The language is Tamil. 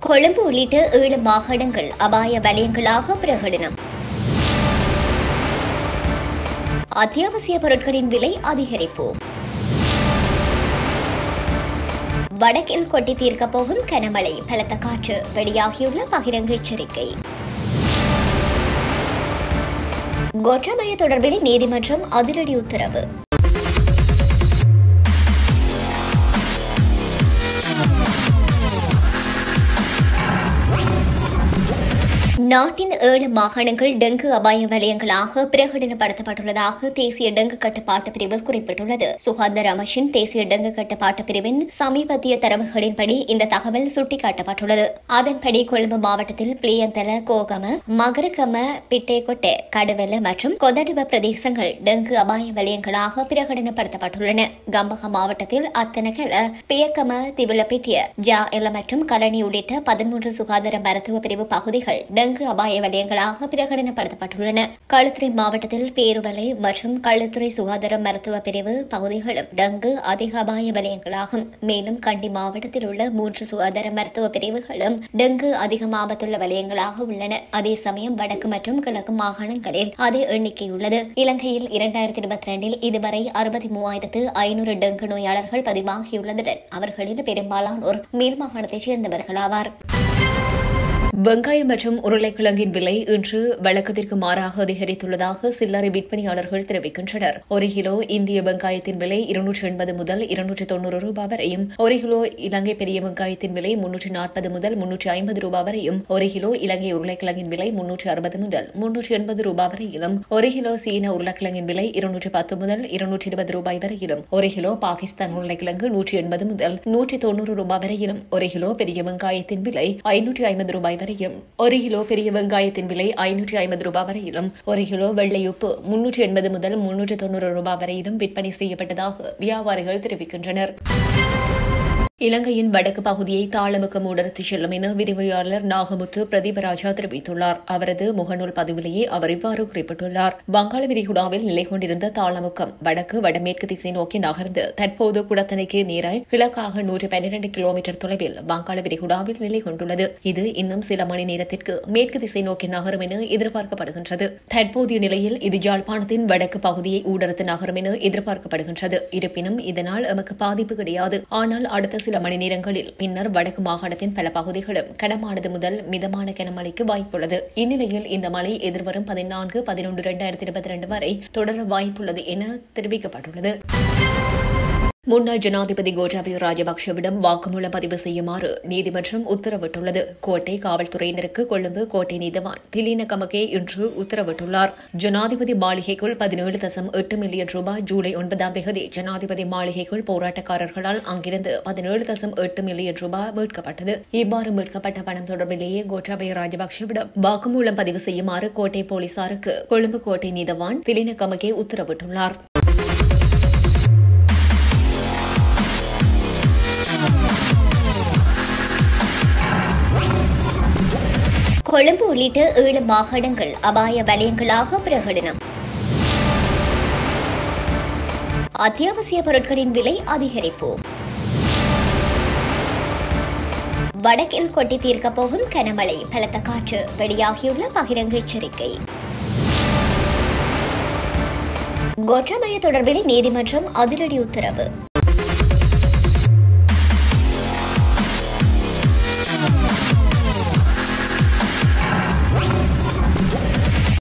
கொழும்பு உள்ளிட்ட ஏழு மாகாணங்கள் அபாய வலயங்களாக பிரகடனம் அத்தியாவசிய பொருட்களின் விலை அதிகரிப்பு வடக்கில் கொட்டி தீர்க்கப் போகும் கனமழை பலத்த காற்று வெளியாகியுள்ள பகிரங்க எச்சரிக்கை கோட்டாபய தொடர்பில் நீதிமன்றம் அதிரடி உத்தரவு நாட்டின் ஏழு மாகாணங்கள் டெங்கு அபாய வலயங்களாக பிரகடனப்படுத்தப்பட்டுள்ளதாக தேசிய டெங்கு கட்டுப்பாட்டு பிரிவு குறிப்பிட்டுள்ளது சுகாதார அமைச்சின் தேசிய டெங்கு கட்டுப்பாட்டு பிரிவின் சமீபத்திய தரவுகளின்படி இந்த தகவல் சுட்டிக்காட்டப்பட்டுள்ளது அதன்படி கொழும்பு மாவட்டத்தில் பிளியந்தல கோகம மகரகம பிட்டேகொட்டே கடுவெல மற்றும் கொதடுவ பிரதேசங்கள் டெங்கு அபாய வலயங்களாக பிரகடனப்படுத்தப்பட்டுள்ளன கம்பக மாவட்டத்தில் அத்தனகல பியக்கம திவிலப்பிட்டிய ஜா எல மற்றும் கலனி உள்ளிட்ட பதிமூன்று சுகாதார மருத்துவ பிரிவு பகுதிகள் டெங்கு அபாய வலயங்களாக பிரகடனப்படுத்தப்பட்டுள்ளன களுத்துறை மாவட்டத்தில் பேருவலை மற்றும் களுத்துறை சுகாதார மருத்துவ பிரிவு பகுதிகளும் டெங்கு அதிக அபாய வலயங்களாகும் மேலும் கண்டி மாவட்டத்தில் உள்ள மூன்று சுகாதார மருத்துவ பிரிவுகளும் டெங்கு அதிகம் ஆபத்துள்ள வலயங்களாக உள்ளன அதே சமயம் வடக்கு மற்றும் கிழக்கு மாகாணங்களில் அதே எண்ணிக்கை உள்ளது இலங்கையில் இரண்டாயிரத்தி இருபத்தி ரெண்டில் இதுவரை அறுபத்தி மூவாயிரத்து ஐநூறு டெங்கு நோயாளர்கள் பதிவாகியுள்ளதுடன் அவர்களில் பெரும்பாலானோர் மேல் மாகாணத்தைச் சேர்ந்தவர்களாவார் வெங்காயம் மற்றும் உருளைக்கிழங்கின் விலை இன்று வழக்கத்திற்கு மாறாக அதிகரித்துள்ளதாக சில்லறை விற்பனையாளர்கள் தெரிவிக்கின்றனர் ஒரு கிலோ இந்திய வெங்காயத்தின் விலை இருநூற்று எண்பது முதல் இருநூற்று தொன்னூறு ரூபாய் வரையும் ஒரு கிலோ இலங்கை பெரிய வெங்காயத்தின் விலை முன்னூற்று நாற்பது முதல் முன்னூற்று ஐம்பது ரூபாய் வரையும் ஒரு கிலோ இலங்கை உருளைக்கிழங்கின் விலை முன்னூற்று அறுபது முதல் முன்னூற்று எண்பது ரூபாய் வரையிலும் ஒரு கிலோ சீன உருளைக்கிழங்கின் விலை இருநூற்று பத்து முதல் இருநூற்று இருபது ரூபாய் வரையிலும் ஒரு கிலோ பாகிஸ்தான் உருளைக்கிழங்கு நூற்றி எண்பது முதல் நூற்றி தொன்னூறு ரூபாய் வரையிலும் ஒரு கிலோ பெரிய வெங்காயத்தின் விலை ஐநூற்றி ஐம்பது ரூபாய் வரையும் ஒரு கிலோ பெரிய வெங்காயத்தின் விலை ஐநூற்றி ஐம்பது ரூபாய் வரையிலும் ஒரு கிலோ வெள்ளை உப்பு முன்னூற்றி எண்பது முதல் முன்னூற்றி தொன்னூறு ரூபாய் வரையிலும் விற்பனை செய்யப்பட்டதாக வியாபாரிகள் தெரிவிக்கின்றனர் இலங்கையின் வடக்கு பகுதியை தாளமுக்க ஊடறுத்து செல்லும் என விரிவுரையாளர் நாகமுத்து பிரதீபராஜா தெரிவித்துள்ளார் அவரது முகநூல் பதிவிலேயே அவர் இவ்வாறு குறிப்பிட்டுள்ளார் வங்காள விரிகுடாவில் நிலை கொண்டிருந்த தாளமுக்கம் வடக்கு வடமேற்கு திசை நோக்கி நகர்ந்து தற்போது குடத்தனைக்கு நேராய் கிழக்காக நூற்று பன்னிரண்டு கிலோமீட்டர் தொலைவில் வங்காள விரிகுடாவில் நிலை கொண்டுள்ளது இது இன்னும் சில மணி நேரத்திற்கு மேற்கு திசை நோக்கி நகரும் என எதிர்பார்க்கப்படுகின்றது தற்போதைய நிலையில் இது ஜாழ்ப்பாணத்தின் வடக்கு பகுதியை ஊடறுத்து நகரும் என எதிர்பார்க்கப்படுகின்றது இருப்பினும் இதனால் எமக்கு பாதிப்பு கிடையாது ஆனால் அடுத்த சில மணி நேரங்களில் பின்னர் வடக்கு மாகாணத்தின் பல பகுதிகளும் கனமானது முதல் மிதமான கனமழைக்கு வாய்ப்புள்ளது இந்நிலையில் இந்த மழை எதிர்வரும் பதினான்கு பதினொன்று இரண்டாயிரத்தி இருபத்தி ரெண்டு வரை தொடர வாய்ப்புள்ளது என தெரிவிக்கப்பட்டுள்ளது முன்னாள் ஜனாதிபதி கோட்டாபய ராஜபக்ஷவிடம் வாக்குமூலம் பதிவு செய்யுமாறு நீதிமன்றம் உத்தரவிட்டுள்ளது கோட்டை காவல்துறையினருக்கு கொழும்பு கோட்டை நீதவான் திலீன கமகே இன்று உத்தரவிட்டுள்ளார் ஜனாதிபதி மாளிகைக்குள் பதினேழு தசம் எட்டு மில்லியன் ரூபாய் ஜூலை ஒன்பதாம் தேதி ஜனாதிபதி மாளிகைக்குள் போராட்டக்காரர்களால் அங்கிருந்து பதினேழு தசம் எட்டு மில்லியன் ரூபாய் மீட்கப்பட்டது இவ்வாறு மீட்கப்பட்ட பணம் தொடர்பிலேயே கோட்டாபய ராஜபக்ஷவிடம் வாக்குமூலம் பதிவு செய்யுமாறு கோட்டை போலீசாருக்கு கொழும்பு கோட்டை நீதவான் திலீன கமகே உத்தரவிட்டுள்ளார் கொழும்பு உள்ளிட்ட ஏழு மாகாணங்கள் அபாய வலயங்களாக பிரகடனம் அத்தியாவசிய பொருட்களின் விலை அதிகரிப்பு வடக்கில் கொட்டி தீர்க்கப் போகும் கனமழை பலத்த காற்று வெளியாகியுள்ள பகிரங்க எச்சரிக்கை கோட்டாபய தொடர்பில் நீதிமன்றம் அதிரடி உத்தரவு